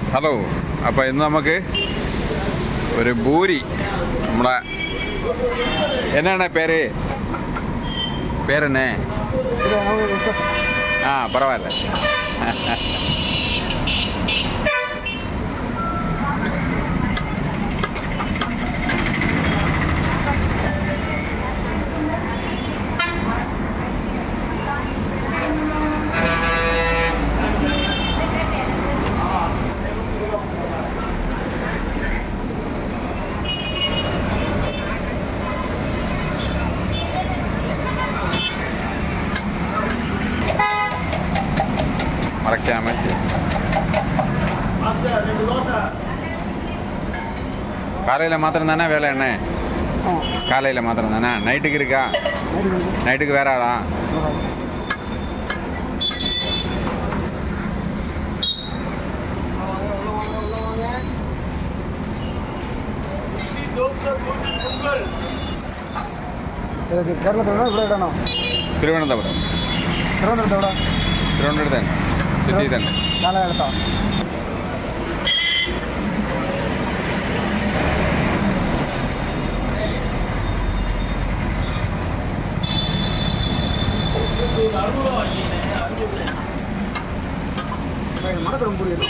hello അപ്പോൾ ഇന്ന് നമുക്ക് ഒരു ഭൂരി നമ്മളെ എന്നാണ് പേര് പേരെന്നെ ആ പറവാല്ല மறக்காம காலையில் மாத்திரம் தானே வேலை என்ன காலையில் மாத்திரம் தானே நைட்டுக்கு இருக்கா நைட்டுக்கு வேற ஆளா ಇದಕ್ಕೆ ಕೇರಳದವ್ರ ഇവിടെ ഇടണോ തിരുവനന്തപുരം തിരുവനന്തപുരത്ത് തിരുവനന്തപുരം തന്നെ സിറ്റി തന്നെ നാളെ എടുത്തോ மடக்கரம் புரியுது